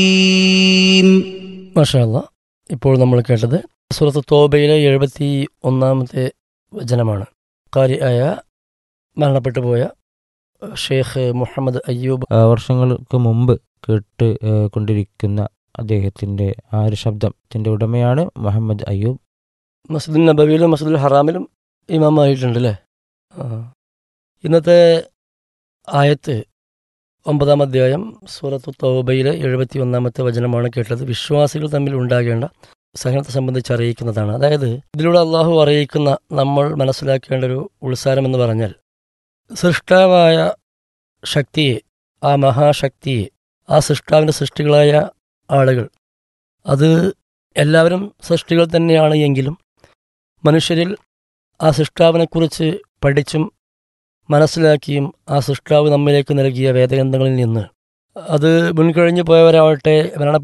മാഷാല്ല ഇപ്പോൾ നമ്മൾ കേട്ടത് സുഹൃത്ത് തോബയിലെ എഴുപത്തി ഒന്നാമത്തെ വചനമാണ് കാരിയായ മരണപ്പെട്ടു പോയ ഷെയ്ഖ് മുഹമ്മദ് അയ്യൂബ് ആ, വർഷങ്ങൾക്ക് മുമ്പ് കേട്ട് ആ, കൊണ്ടിരിക്കുന്ന അദ്ദേഹത്തിൻ്റെ ആ ഒരു ശബ്ദത്തിൻ്റെ ഉടമയാണ് മുഹമ്മദ് അയ്യൂബ് മസ്ജിദുൽ നബവിയിലും മസ്ജിദുൽ ഹറാമിലും ഇമാമായിട്ടുണ്ട് അല്ലേ ആ. ഇന്നത്തെ ആയത്ത് ഒമ്പതാം അധ്യായം സൂറത്ത് തൗബയിലെ എഴുപത്തി ഒന്നാമത്തെ വചനമാണ് കേട്ടത് വിശ്വാസികൾ തമ്മിൽ ഉണ്ടാകേണ്ട സഹനത്തെ സംബന്ധിച്ച് അറിയിക്കുന്നതാണ് അതായത് ഇതിലൂടെ അള്ളാഹു അറിയിക്കുന്ന നമ്മൾ മനസ്സിലാക്കേണ്ട ഒരു ഉത്സാരം എന്ന് പറഞ്ഞാൽ സൃഷ്ടാവായ ശക്തിയെ ആ മഹാശക്തിയെ ആ സൃഷ്ടാവിൻ്റെ സൃഷ്ടികളായ ആളുകൾ അത് എല്ലാവരും സൃഷ്ടികൾ തന്നെയാണ് എങ്കിലും മനുഷ്യരിൽ ആ സൃഷ്ടാവിനെക്കുറിച്ച് പഠിച്ചും മനസ്സിലാക്കിയും ആ സൃഷ്ടാവ് നമ്മിലേക്ക് നൽകിയ വേദഗ്രന്ഥങ്ങളിൽ നിന്ന് അത് മുൻകഴിഞ്ഞു പോയവരാവട്ടെ മരണ